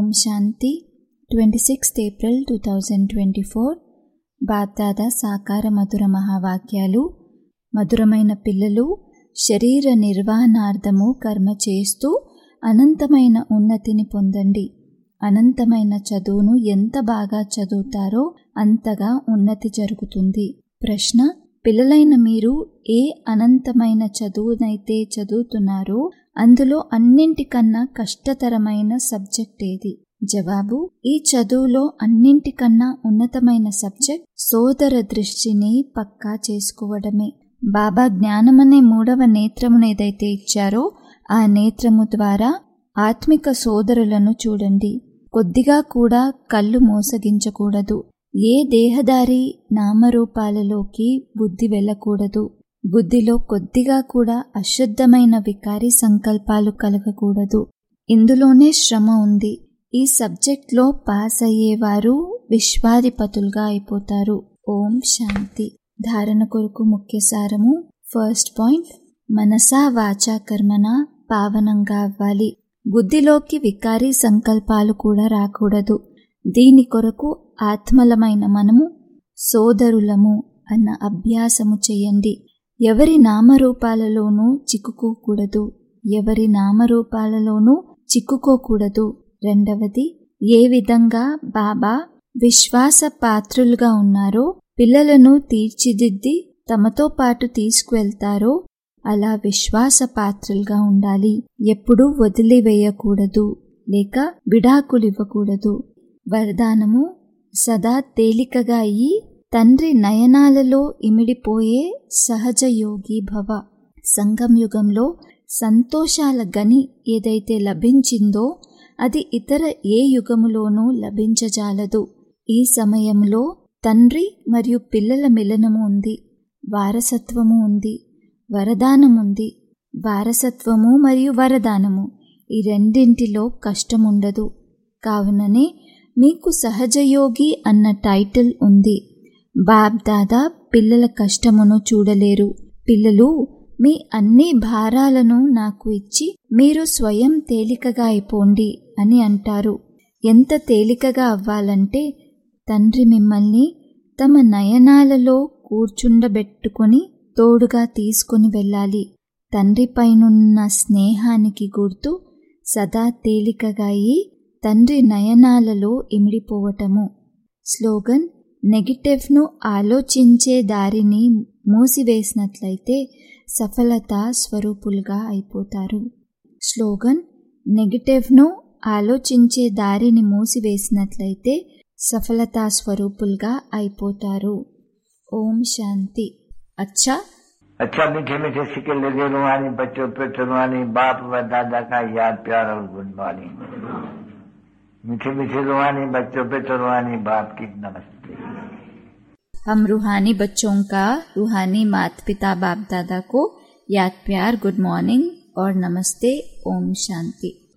ఓం Shanti twenty sixth April two thousand twenty four Bapdada సాకార మధుర మహావాక్యాలు మధురమైన పిల్లలు శరీర నిర్వహణార్థము కర్మ చేస్తూ అనంతమైన ఉన్నతిని పొందండి అనంతమైన చదువును ఎంత బాగా చదువుతారో అంతగా ఉన్నతి జరుగుతుంది ప్రశ్న పిల్లలైన మీరు ఏ అనంతమైన చదువునైతే చదువుతున్నారో అందులో అన్నింటికన్నా కష్టతరమైన సబ్జెక్ట్ ఏది జవాబు ఈ చదువులో అన్నింటికన్నా ఉన్నతమైన సబ్జెక్ట్ సోదర దృష్టిని పక్కా చేసుకోవడమే బాబా జ్ఞానమనే మూడవ నేత్రమును ఏదైతే ఇచ్చారో ఆ నేత్రము ద్వారా ఆత్మిక సోదరులను చూడండి కొద్దిగా కూడా కళ్ళు మోసగించకూడదు ఏ దేహదారి నామరూపాలలోకి బుద్ధి వెళ్ళకూడదు బుద్ధిలో కొద్దిగా కూడా అశుద్ధమైన వికారి సంకల్పాలు కలగకూడదు ఇందులోనే శ్రమ ఉంది ఈ సబ్జెక్ట్లో పాస్ అయ్యేవారు విశ్వాధిపతులుగా అయిపోతారు ఓం శాంతి ధారణ కొరకు ముఖ్య సారము ఫస్ట్ పాయింట్ మనసా వాచా కర్మన పావనంగా అవ్వాలి బుద్ధిలోకి వికారీ సంకల్పాలు కూడా రాకూడదు దీని కొరకు ఆత్మలమైన మనము సోదరులము అన్న అభ్యాసము చేయండి ఎవరి నామరూపాలలోనూ చిక్కుకోకూడదు ఎవరి నామరూపాలలోనూ చిక్కుకోకూడదు రెండవది ఏ విధంగా బాబా విశ్వాస పాత్రులుగా ఉన్నారో పిల్లలను తీర్చిదిద్ది తమతో పాటు తీసుకువెళ్తారో అలా విశ్వాస పాత్రలుగా ఉండాలి ఎప్పుడూ వదిలివేయకూడదు లేక విడాకులివ్వకూడదు వరదానము సదా తేలికగా అయి తండ్రి నయనాలలో ఇమిడిపోయే సహజ యోగి భవ సంగం యుగంలో సంతోషాల గని ఏదైతే లభించిందో అది ఇతర ఏ యుగములోనూ లభించజాలదు ఈ సమయంలో తండ్రి మరియు పిల్లల మిలనము ఉంది వారసత్వము ఉంది వరదానముంది వారసత్వము మరియు వరదానము ఈ రెండింటిలో కష్టముండదు కావుననే మీకు సహజయోగి అన్న టైటిల్ ఉంది బాబ్ దాదా పిల్లల కష్టమును చూడలేరు పిల్లలు మీ అన్ని భారాలను నాకు ఇచ్చి మీరు స్వయం తేలికగా అయిపోండి అని అంటారు ఎంత తేలికగా అవ్వాలంటే తండ్రి మిమ్మల్ని తమ నయనాలలో కూర్చుండబెట్టుకొని తోడుగా తీసుకుని వెళ్ళాలి తండ్రిపైనున్న స్నేహానికి గుర్తు సదా తేలికగా అయి తండ్రి నయనాలలో ఇమిడిపోవటము స్లోగన్ నెగిటివ్ను ఆలోచించే దారిని మూసివేసినట్లయితే సఫలత స్వరూపులుగా అయిపోతారు స్లోగన్ నెగిటివ్ను ఆలోచించే దారిని మూసివేసినట్లయితే సఫలతా స్వరూపులుగా అయిపోతారు ఓం శాంతి అచ్చా अच्छा मीठे मीठे सिक्के लगे रुहानी बच्चों पे रुहानी बाप व दादा का याद प्यार और गुड मॉर्निंग मीठे मीठे रुहानी बच्चों पे रुहानी बाप की नमस्ते हम रूहानी बच्चों का रूहानी माता पिता बाप दादा को याद प्यार गुड मॉर्निंग और नमस्ते ओम शांति